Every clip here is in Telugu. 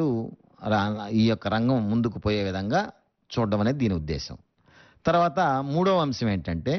పాటు రా- ఈ యొక్క రంగం ముందుకు పోయే విధంగా చూడడం అనేది దీని ఉద్దేశం తర్వాత మూడవ అంశం ఏంటంటే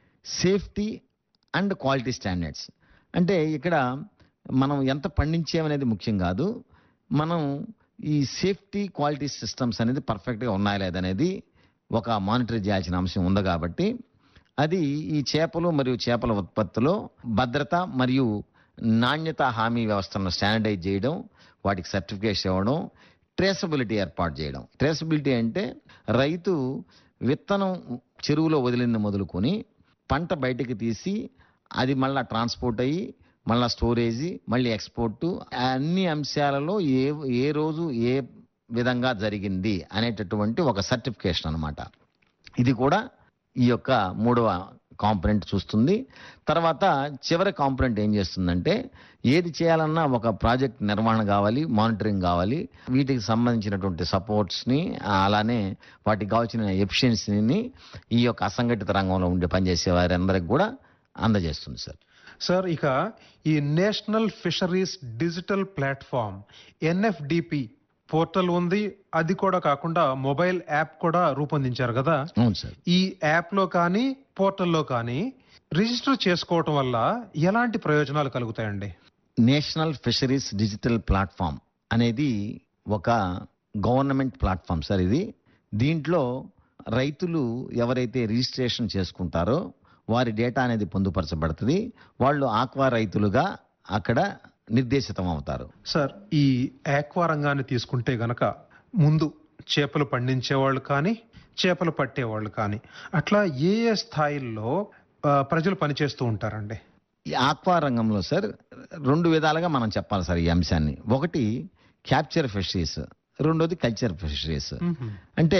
సేఫ్టీ అండ్ క్వాలిటీ స్టాండర్డ్స్ అంటే ఇక్కడ మనం ఎంత పండించామనేది ముఖ్యం కాదు మనం ఈ సేఫ్టీ క్వాలిటీ సిస్టమ్స్ అనేది పర్ఫెక్ట్గా ఉన్నాయా లేదనేది ఒక మానిటర్ చేయాల్సిన అంశం ఉంది కాబట్టి అది ఈ చేపలు మరియు చేపల ఉత్పత్తిలో భద్రత మరియు నాణ్యత హామీ వ్యవస్థను స్టాండర్డైజ్ చేయడం వాటికి సర్టిఫికేషన్ ఇవ్వడం ట్రేసబిలిటీ ఏర్పాటు చేయడం ట్రేసబిలిటీ అంటే రైతు విత్తనం చెరువులో వదిలింది మొదలుకొని పంట బయటికి తీసి అది మళ్ళీ ట్రాన్స్పోర్ట్ అయ్యి మళ్ళీ స్టోరేజీ మళ్ళీ ఎక్స్పోర్టు అన్ని అంశాలలో ఏ ఏ రోజు ఏ విధంగా జరిగింది అనేటటువంటి ఒక సర్టిఫికేషన్ అన్నమాట ఇది కూడా ఈ యొక్క మూడవ కాంపొనెంట్ చూస్తుంది తర్వాత చివరి కాంపొనెంట్ ఏం చేస్తుందంటే ఏది చేయాలన్నా ఒక ప్రాజెక్ట్ నిర్వహణ కావాలి మానిటరింగ్ కావాలి వీటికి సంబంధించినటువంటి సపోర్ట్స్ని అలానే వాటికి కావాల్సిన ఎఫిషియన్సీని ఈ యొక్క అసంఘటిత రంగంలో ఉండే పనిచేసే వారందరికి కూడా అందజేస్తుంది సార్ సార్ ఇక ఈ national fisheries digital platform NFDP portal ఉంది అది కూడా కాకుండా మొబైల్ యాప్ కూడా రూపొందించారు కదా అవును సార్ ఈ యాప్ లో కానీ పోర్టల్లో కానీ రిజిస్టర్ చేసుకోవటం వల్ల ఎలాంటి ప్రయోజనాలు కలుగుతాయండి నేషనల్ ఫిషరీస్ డిజిటల్ ప్లాట్ఫామ్ అనేది ఒక గవర్నమెంట్ ప్లాట్ఫామ్ సార్ ఇది దీంట్లో రైతులు ఎవరైతే రిజిస్ట్రేషన్ చేసుకుంటారో వారి డేటా అనేది పొందుపరచబడుతుంది వాళ్ళు ఆక్వా రైతులుగా అక్కడ నిర్దేశితం అవుతారు సార్ ఈ ఆక్వా రంగాన్ని తీసుకుంటే గనక ముందు చేపలు పండించేవాళ్ళు కానీ చేపలు పట్టేవాళ్ళు కానీ అట్లా ఏ ఏ స్థాయిల్లో ఆ, ప్రజలు పనిచేస్తూ ఉంటారండి ఈ ఆక్వా రంగంలో సార్ రెండు విధాలుగా మనం చెప్పాలి సార్ ఈ అంశాన్ని ఒకటి క్యాప్చర్ ఫిషరీస్ రెండోది కల్చర్ ఫిషరీస్ అంటే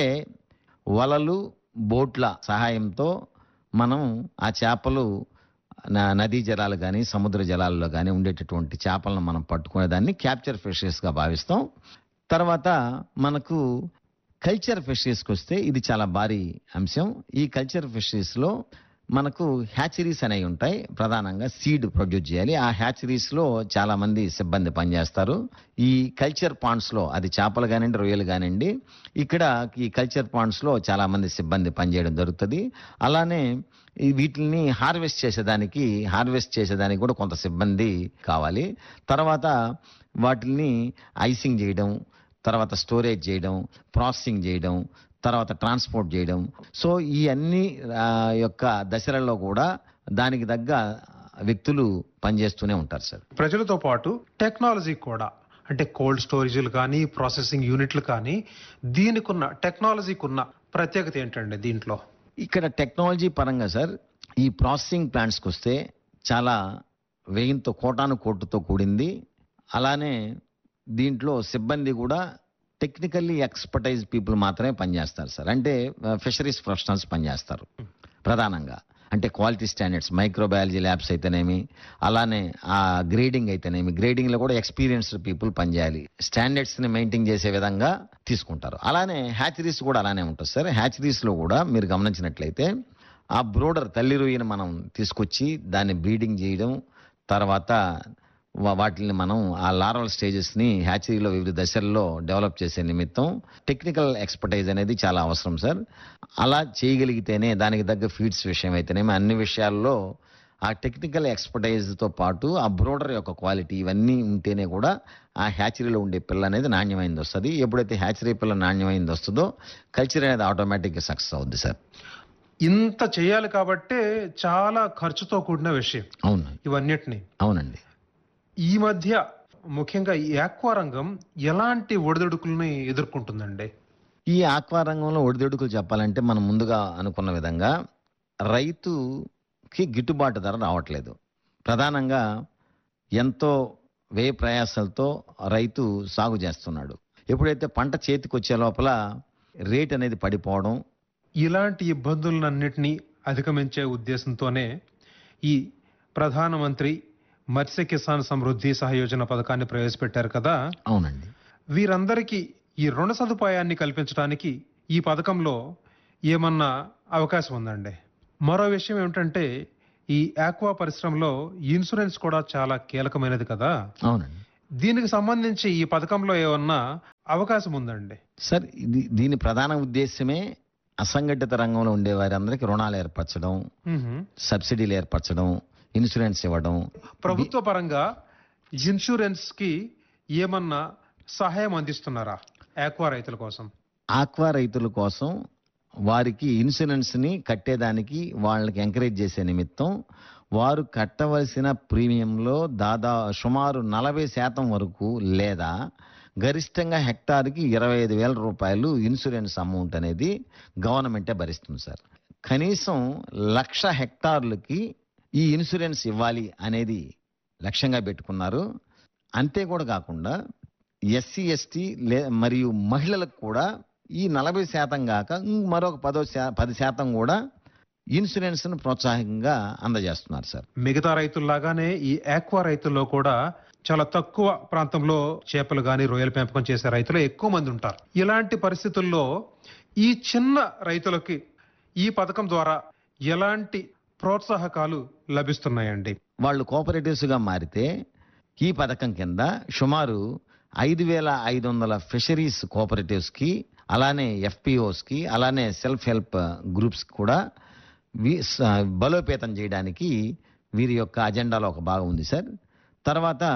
వలలు బోట్ల సహాయంతో మనం ఆ చేపలు న- నదీ జలాలు కానీ సముద్ర జలాల్లో కానీ ఉండేటటువంటి చేపలను మనం పట్టుకునే దాన్ని క్యాప్చర్ ఫిషరీస్గా భావిస్తాం తర్వాత మనకు కల్చర్ ఫిషరీస్కి వస్తే ఇది చాలా భారీ అంశం ఈ కల్చర్ ఫిషరీస్లో మనకు హ్యాచరీస్ అనేవి ఉంటాయి ప్రధానంగా సీడ్ ప్రొడ్యూస్ చేయాలి ఆ హ్యాచరీస్ లో చాలా మంది సిబ్బంది పనిచేస్తారు ఈ కల్చర్ పాండ్స్ లో అది చేపలు కానివ్వండి రొయ్యలు కానివ్వండి ఇక్కడ ఈ కల్చర్ పాండ్స్ లో చాలా మంది సిబ్బంది పనిచేయడం జరుగుతుంది అలానే ఈ వీటిని హార్వెస్ట్ చేసేదానికి హార్వెస్ట్ చేసేదానికి కూడా కొంత సిబ్బంది కావాలి తర్వాత వాటిని ఐసింగ్ చేయడం తర్వాత స్టోరేజ్ చేయడం ప్రాసెసింగ్ చేయడం తర్వాత ట్రాన్స్పోర్ట్ చేయడం సో ఈ అన్ని ఆ, యొక్క దశలలో కూడా దానికి తగ్గ వ్యక్తులు పనిచేస్తూనే ఉంటారు సార్ ప్రజలతో పాటు టెక్నాలజీ కూడా అంటే కోల్డ్ స్టోరేజీలు కానీ ప్రాసెసింగ్ యూనిట్లు కానీ దీనికున్న టెక్నాలజీకి ఉన్న ప్రత్యేకత ఏంటండి దీంట్లో ఇక్కడ టెక్నాలజీ పరంగా సార్ ఈ ప్రాసెసింగ్ ప్లాంట్స్కి వస్తే చాలా వ్యయంతో కోటాను కోటుతో కూడింది అలానే దీంట్లో సిబ్బంది కూడా టెక్నికల్లీ ఎక్స్పర్టైజ్ పీపుల్ మాత్రమే పనిచేస్తారు సార్ అంటే ఫిషరీస్ ప్రొఫెషనల్స్ పనిచేస్తారు ప్రధానంగా అంటే క్వాలిటీ స్టాండర్డ్స్ మైక్రోబయాలజీ ల్యాబ్స్ అయితేనేమి అలానే ఆ గ్రేడింగ్ అయితేనేమి గ్రేడింగ్లో కూడా ఎక్స్పీరియన్స్డ్ పీపుల్ పనిచేయాలి స్టాండర్డ్స్ని మెయింటైన్ చేసే విధంగా తీసుకుంటారు అలానే హ్యాచరీస్ కూడా అలానే ఉంటుంది సార్ హ్యాచరీస్లో కూడా మీరు గమనించినట్లయితే ఆ బ్రోడర్ తల్లి రొయ్యను మనం తీసుకొచ్చి దాన్ని బ్రీడింగ్ చేయడం తర్వాత వా- వాటిని మనం ఆ లారల్ స్టేజెస్ని హ్యాచరీలో వివిధ దశల్లో డెవలప్ చేసే నిమిత్తం టెక్నికల్ ఎక్స్పర్టైజ్ అనేది చాలా అవసరం సార్ అలా చేయగలిగితేనే దానికి తగ్గ ఫీడ్స్ విషయం అయితేనేమి అన్ని విషయాల్లో ఆ టెక్నికల్ ఎక్స్పర్టైజ్తో పాటు ఆ బ్రోడర్ యొక్క క్వాలిటీ ఇవన్నీ ఉంటేనే కూడా ఆ హ్యాచరీలో ఉండే పిల్ల అనేది నాణ్యమైనది వస్తుంది ఎప్పుడైతే హ్యాచరీ పిల్ల నాణ్యమైనది వస్తుందో కల్చర్ అనేది ఆటోమేటిక్గా సక్సెస్ అవుద్ది సార్ ఇంత చేయాలి కాబట్టే చాలా ఖర్చుతో కూడిన విషయం అవును ఇవన్నిటిని అవునండి ఈ మధ్య ముఖ్యంగా ఈ ఆక్వా రంగం ఎలాంటి ఒడిదుడుకుల్ని ఎదుర్కొంటుందండి ఈ ఆక్వా రంగంలో ఒడిదొడుకులు చెప్పాలంటే మనం ముందుగా అనుకున్న విధంగా రైతుకి గిట్టుబాటు ధర రావట్లేదు ప్రధానంగా ఎంతో వ్యయ ప్రయాసాలతో రైతు సాగు చేస్తున్నాడు ఎప్పుడైతే పంట చేతికి వచ్చే లోపల రేట్ అనేది పడిపోవడం ఇలాంటి ఇబ్బందులన్నింటినీ అధిగమించే ఉద్దేశంతోనే ఈ ప్రధానమంత్రి మత్స్య కిసాన్ సమృద్ధి సహయోజన పథకాన్ని ప్రవేశపెట్టారు కదా అవునండి వీరందరికీ ఈ రుణ సదుపాయాన్ని కల్పించడానికి ఈ పథకంలో ఏమన్నా అవకాశం ఉందండి మరో విషయం ఏమిటంటే ఈ ఆక్వా పరిశ్రమలో ఇన్సూరెన్స్ కూడా చాలా కీలకమైనది కదా అవునండి దీనికి సంబంధించి ఈ పథకంలో ఏమన్నా అవకాశం ఉందండి సార్ ఇది దీని ప్రధాన ఉద్దేశమే అసంఘటిత రంగంలో ఉండే వారందరికీ రుణాలు ఏర్పరచడం మ్మ్. సబ్సిడీలు ఏర్పరచడం ఇన్సూరెన్స్ ఇవ్వడం ప్రభుత్వ పరంగా ఇన్సూరెన్స్ కి ఏమన్నా సహాయం అందిస్తున్నారా ఆక్వా రైతుల కోసం ఆక్వా రైతుల కోసం వారికి ఇన్సూరెన్స్ ని కట్టేదానికి వాళ్ళకి ఎంకరేజ్ చేసే నిమిత్తం వారు కట్టవలసిన ప్రీమియంలో దాదా సుమారు నలభై శాతం వరకు లేదా గరిష్టంగా హెక్టార్కి ఇరవై ఐదు వేల రూపాయలు ఇన్సూరెన్స్ అమౌంట్ అనేది గవర్నమెంటే భరిస్తుంది సార్ కనీసం లక్ష హెక్టార్లకి ఈ ఇన్సూరెన్స్ ఇవ్వాలి అనేది లక్ష్యంగా పెట్టుకున్నారు అంతే కూడా కాకుండా ఎస్సీ ఎస్టీ లే మరియు మహిళలకు కూడా ఈ నలభై శాతం కాక ఇంక మరొక పదో శా పది శాతం కూడా ఇన్సూరెన్స్ను ప్రోత్సాహకంగా అందజేస్తున్నారు సార్ మిగతా రైతుల్లాగానే ఈ ఆక్వా రైతుల్లో కూడా చాలా తక్కువ ప్రాంతంలో చేపలు గాని రొయ్యల పెంపకం చేసే రైతులు ఎక్కువ మంది ఉంటారు ఇలాంటి పరిస్థితుల్లో ఈ చిన్న రైతులకి ఈ పథకం ద్వారా ఎలాంటి ప్రోత్సాహకాలు లభిస్తున్నాయండి వాళ్ళు కోఆపరేటివ్స్గా మారితే ఈ పథకం కింద సుమారు ఐదు వేల ఐదు వందల ఫిషరీస్ కోఆపరేటివ్స్కి అలానే ఎఫ్పిఓస్కి అలానే సెల్ఫ్ హెల్ప్ గ్రూప్స్ కూడా వి- స- బలోపేతం చేయడానికి వీరి యొక్క అజెండాలో ఒక భాగం ఉంది సార్ తర్వాత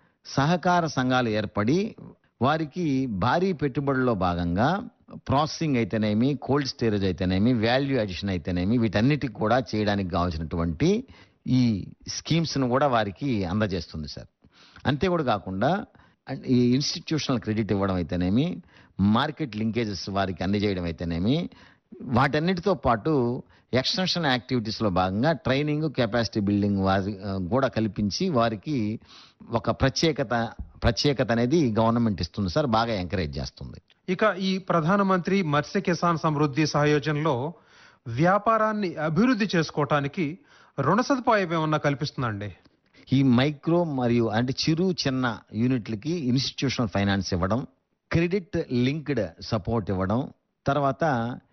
సహకార సంఘాలు ఏర్పడి వారికి భారీ పెట్టుబడుల్లో భాగంగా ప్రాసెసింగ్ అయితేనేమి కోల్డ్ స్టోరేజ్ అయితేనేమి వాల్యూ అడిషన్ అయితేనేమి వీటన్నిటికి కూడా చేయడానికి కావాల్సినటువంటి ఈ స్కీమ్స్ను కూడా వారికి అందజేస్తుంది సార్ అంతే కూడా కాకుండా అండ్ ఈ ఇన్స్టిట్యూషనల్ క్రెడిట్ ఇవ్వడం అయితేనేమి మార్కెట్ లింకేజెస్ వారికి అందజేయడం అయితేనేమి వాటన్నిటితో పాటు ఎక్స్టెన్షన్ యాక్టివిటీస్లో భాగంగా ట్రైనింగ్ కెపాసిటీ బిల్డింగ్ వారి ఆ, కూడా కల్పించి వారికి ఒక ప్రత్యేకత ప్రత్యేకత అనేది గవర్నమెంట్ ఇస్తుంది సార్ బాగా ఎంకరేజ్ చేస్తుంది ఇక ఈ ప్రధానమంత్రి మత్స్య కిసాన్ సమృద్ధి సహయోజనలో వ్యాపారాన్ని అభివృద్ధి చేసుకోవటానికి రుణ సదుపాయం ఏమన్నా కల్పిస్తుందండి ఈ మైక్రో మరియు అంటే చిరు చిన్న యూనిట్లకి ఇన్స్టిట్యూషనల్ ఫైనాన్స్ ఇవ్వడం క్రెడిట్ లింక్డ్ సపోర్ట్ ఇవ్వడం తర్వాత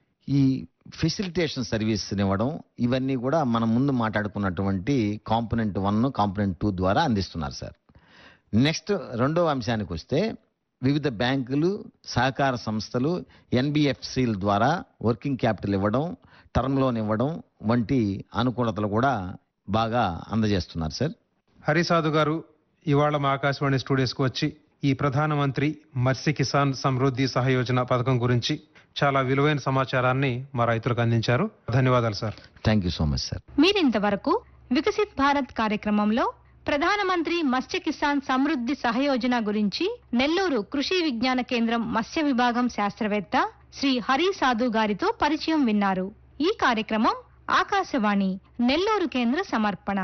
ఈ ఫెసిలిటేషన్ సర్వీస్ ఇవ్వడం ఇవన్నీ కూడా మనం ముందు మాట్లాడుకున్నటువంటి కాంపనెంట్ వన్ కాంపనెంట్ టూ ద్వారా అందిస్తున్నారు సార్ నెక్స్ట్ రెండవ అంశానికి వస్తే వివిధ బ్యాంకులు సహకార సంస్థలు ఎన్బిఎఫ్సిల ద్వారా వర్కింగ్ క్యాపిటల్ ఇవ్వడం టర్మ్ లోన్ ఇవ్వడం వంటి అనుకూలతలు కూడా బాగా అందజేస్తున్నారు సార్ హరిసాధు గారు ఇవాళ మా ఆకాశవాణి స్టూడియోస్కి వచ్చి ఈ ప్రధానమంత్రి మత్స్య కిసాన్ సమృద్ధి సహయోజన పథకం గురించి చాలా విలువైన సమాచారాన్ని మా రైతులకు అందించారు ధన్యవాదాలు sir thank you so much sir మీరింతవరకు వికసిత్ భారత్ కార్యక్రమంలో ప్రధానమంత్రి మత్స్య కిసాన్ సమృద్ధి సహయోజన గురించి నెల్లూరు కృషి విజ్ఞాన కేంద్రం మత్స్య విభాగం శాస్త్రవేత్త శ్రీ హరి సాధు గారితో పరిచయం విన్నారు ఈ కార్యక్రమం ఆకాశవాణి నెల్లూరు కేంద్ర సమర్పణ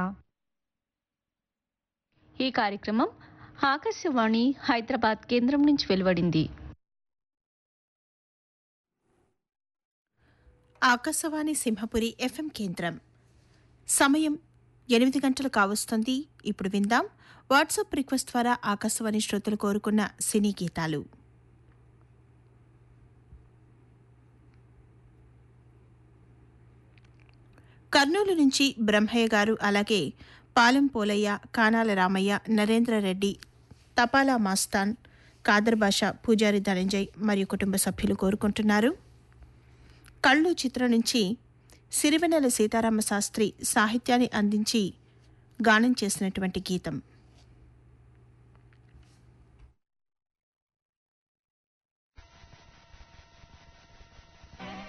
ఈ కార్యక్రమం ఆకాశవాణి హైదరాబాద్ కేంద్రం నుంచి వెలువడింది ఆకాశవాణి సింహపురి ఎఫ్ఎం కేంద్రం సమయం ఎనిమిది గంటలు కావస్తుంది ఇప్పుడు విందాం వాట్సాప్ రిక్వెస్ట్ ద్వారా ఆకాశవాణి శ్రోతలు కోరుకున్న సినీ గీతాలు కర్నూలు నుంచి బ్రహ్మయ్య గారు అలాగే పాలెం పోలయ్య కానాల రామయ్య నరేంద్ర రెడ్డి తపాలా మాస్తాన్ కాదర్ బాషా పూజారి ధనంజయ్ మరియు కుటుంబ సభ్యులు కోరుకుంటున్నారు కళ్ళు చిత్రం నుంచి సిరివెన్నెల సీతారామ శాస్త్రి సాహిత్యాన్ని అందించి గానం చేసినటువంటి గీతం